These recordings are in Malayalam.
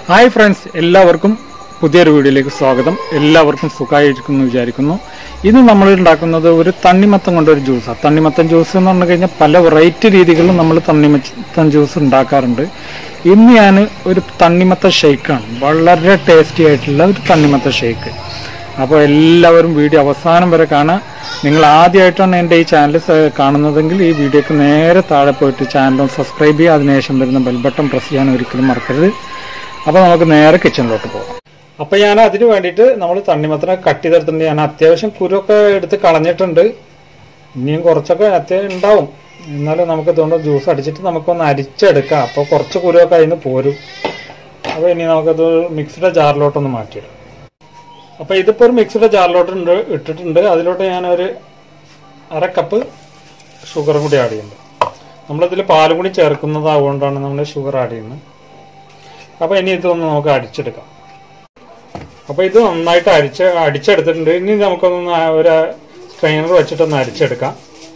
ഹായ് ഫ്രണ്ട്സ് എല്ലാവർക്കും പുതിയൊരു വീഡിയോയിലേക്ക് സ്വാഗതം എല്ലാവർക്കും സുഖമായിരിക്കുന്നു വിചാരിക്കുന്നു ഇന്ന് നമ്മൾ ഉണ്ടാക്കുന്നത് ഒരു തണ്ണിമത്തം കൊണ്ടൊരു ജ്യൂസാണ് തണ്ണിമത്തൻ ജ്യൂസ് എന്ന് പറഞ്ഞു കഴിഞ്ഞാൽ പല വെറൈറ്റി രീതികളിലും നമ്മൾ തണ്ണിമത്തൻ ജ്യൂസ് ഉണ്ടാക്കാറുണ്ട് ഇന്ന് ഞാൻ ഒരു തണ്ണിമത്ത ഷേക്കാണ് വളരെ ടേസ്റ്റി ആയിട്ടുള്ള ഒരു തണ്ണിമത്ത ഷേക്ക് അപ്പോൾ എല്ലാവരും വീഡിയോ അവസാനം വരെ കാണാം നിങ്ങൾ ആദ്യമായിട്ടാണ് എൻ്റെ ഈ ചാനൽ കാണുന്നതെങ്കിൽ ഈ വീഡിയോക്ക് നേരെ താഴെ പോയിട്ട് ചാനൽ സബ്സ്ക്രൈബ് ചെയ്യുക അതിനുശേഷം വരുന്ന ബെൽ ബട്ടൺ പ്രസ് ചെയ്യാൻ ഒരിക്കലും മറക്കരുത് അപ്പോൾ നമുക്ക് നേരെ കിച്ചണിലോട്ട് പോകാം അപ്പോൾ ഞാൻ അതിന് വേണ്ടിയിട്ട് നമ്മൾ തണ്ണിമത്തനെ കട്ട് ചെയ്തെടുത്തിട്ടുണ്ട് ഞാൻ അത്യാവശ്യം കുരുവൊക്കെ എടുത്ത് കളഞ്ഞിട്ടുണ്ട് ഇനിയും കുറച്ചൊക്കെ അത്യാവശ്യം ഉണ്ടാവും എന്നാലും നമുക്ക് ഇതുകൊണ്ട് ജ്യൂസ് അടിച്ചിട്ട് നമുക്കൊന്ന് അരിച്ചെടുക്കാം അപ്പോൾ കുറച്ച് കുരുവൊക്കെ അതിന് പോരും അപ്പോൾ ഇനി നമുക്കത് മിക്സിയുടെ ജാറിലോട്ടൊന്ന് മാറ്റിയിടാം അപ്പോൾ ഇതിപ്പോൾ ഒരു മിക്സിയുടെ ജാറിലോട്ട് ഉണ്ട് ഇട്ടിട്ടുണ്ട് അതിലോട്ട് ഞാനൊരു അര കപ്പ് ഷുഗറും കൂടി ആഡ് ചെയ്യുന്നുണ്ട് നമ്മളിതിൽ പാലും കൂടി ചേർക്കുന്നത് അതുകൊണ്ടാണ് നമ്മൾ ഷുഗർ ആഡ് ചെയ്യുന്നത് അപ്പോൾ ഇനി ഇതൊന്ന് നമുക്ക് അടിച്ചെടുക്കാം അപ്പോൾ ഇത് നന്നായിട്ട് അടിച്ച് അടിച്ചെടുത്തിട്ടുണ്ട് ഇനി നമുക്കൊന്ന് ഒരു സ്ട്രെയിനർ വെച്ചിട്ടൊന്ന് അടിച്ചെടുക്കാം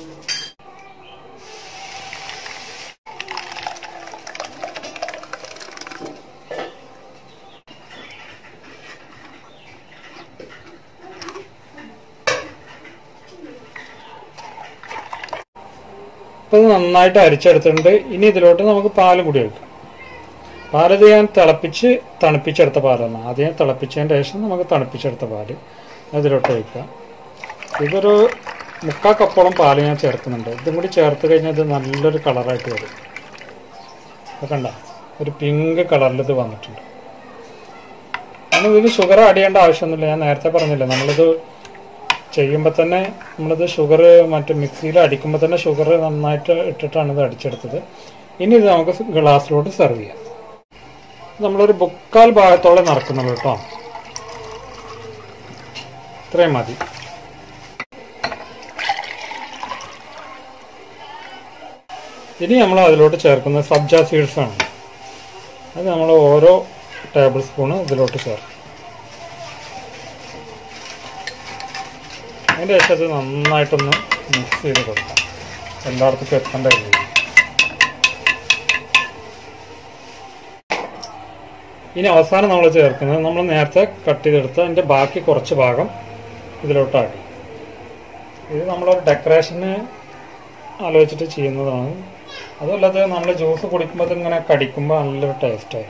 അപ്പോൾ ഇത് നന്നായിട്ട് അരിച്ചെടുത്തിട്ടുണ്ട് ഇനി ഇതിലോട്ട് നമുക്ക് പാലും കൂടി ഒഴിക്കാം പാലത് ഞാൻ തിളപ്പിച്ച് തണുപ്പിച്ചെടുത്ത പാലാണ് ആദ്യം തിളപ്പിച്ചതിന് ശേഷം നമുക്ക് തണുപ്പിച്ചെടുത്ത പാല് അതിലോട്ട് ഒഴിക്കാം ഇതൊരു മുക്കാൽ കപ്പോളം പാല് ഞാൻ ചേർക്കുന്നുണ്ട് ഇതും കൂടി ചേർത്ത് കഴിഞ്ഞാൽ ഇത് നല്ലൊരു കളറായിട്ട് വരും അത് കണ്ട ഒരു പിങ്ക് കളറിൽ ഇത് വന്നിട്ടുണ്ട് നമ്മൾ ഇതിന് ഷുഗർ ആഡ് ചെയ്യേണ്ട ആവശ്യമൊന്നുമില്ല ഞാൻ നേരത്തെ പറഞ്ഞില്ല നമ്മളിത് ചെയ്യുമ്പോൾ തന്നെ നമ്മളിത് ഷുഗർ മറ്റേ മിക്സിയിൽ അടിക്കുമ്പോൾ തന്നെ ഷുഗർ നന്നായിട്ട് ഇട്ടിട്ടാണ് ഇത് അടിച്ചെടുത്തത് ഇനി ഇത് നമുക്ക് ഗ്ലാസ്സിലോട്ട് സെർവ് ചെയ്യാം നമ്മളൊരു മുക്കാൽ ഭാഗത്തോളം നടക്കുന്നുള്ളൂ കേട്ടോ ഇത്രയും മതി ഇനി നമ്മൾ അതിലോട്ട് ചേർക്കുന്നത് സബ്ജ സീഡ്സ് ആണ് അത് നമ്മൾ ഓരോ ടേബിൾ സ്പൂണ് ഇതിലോട്ട് ചേർക്കും അതിൻ്റെ ശേഷം അത് നന്നായിട്ടൊന്ന് മിക്സ് ചെയ്ത് കൊടുക്കാം എല്ലായിടത്തും എത്തേണ്ട രീതിയിൽ ഇനി അവസാനം നമ്മൾ ചേർക്കുന്നത് നമ്മൾ നേരത്തെ കട്ട് ചെയ്തെടുത്ത് അതിൻ്റെ ബാക്കി കുറച്ച് ഭാഗം ഇതിലോട്ട് ആഡ് ചെയ്യും ഇത് നമ്മളൊരു ഡെക്കറേഷന് ആലോചിച്ചിട്ട് ചെയ്യുന്നതാണ് അതല്ലാതെ നമ്മൾ ജ്യൂസ് കുടിക്കുമ്പോൾ ഇങ്ങനെ കടിക്കുമ്പോൾ നല്ലൊരു ടേസ്റ്റായി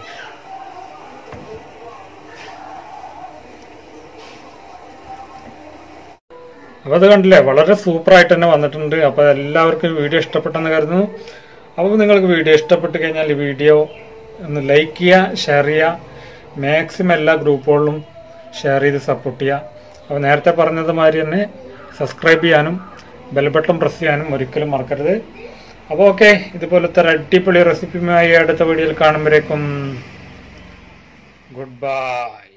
അപ്പോൾ അത് കണ്ടില്ലേ വളരെ സൂപ്പറായിട്ട് തന്നെ വന്നിട്ടുണ്ട് അപ്പോൾ എല്ലാവർക്കും വീഡിയോ ഇഷ്ടപ്പെട്ടെന്ന് കരുതുന്നു അപ്പോൾ നിങ്ങൾക്ക് വീഡിയോ ഇഷ്ടപ്പെട്ട് കഴിഞ്ഞാൽ ഈ വീഡിയോ ഒന്ന് ലൈക്ക് ചെയ്യുക ഷെയർ ചെയ്യുക മാക്സിമം എല്ലാ ഗ്രൂപ്പുകളിലും ഷെയർ ചെയ്ത് സപ്പോർട്ട് ചെയ്യുക അപ്പോൾ നേരത്തെ പറഞ്ഞത് മാതിരി തന്നെ സബ്സ്ക്രൈബ് ചെയ്യാനും ബെൽ ബട്ടൺ പ്രസ് ചെയ്യാനും ഒരിക്കലും മറക്കരുത് അപ്പോൾ ഓക്കെ ഇതുപോലത്തെ ഒരു അടിപൊളി റെസിപ്പിയുമായി അടുത്ത വീഡിയോയിൽ കാണുമ്പോഴേക്കും ഗുഡ് ബൈ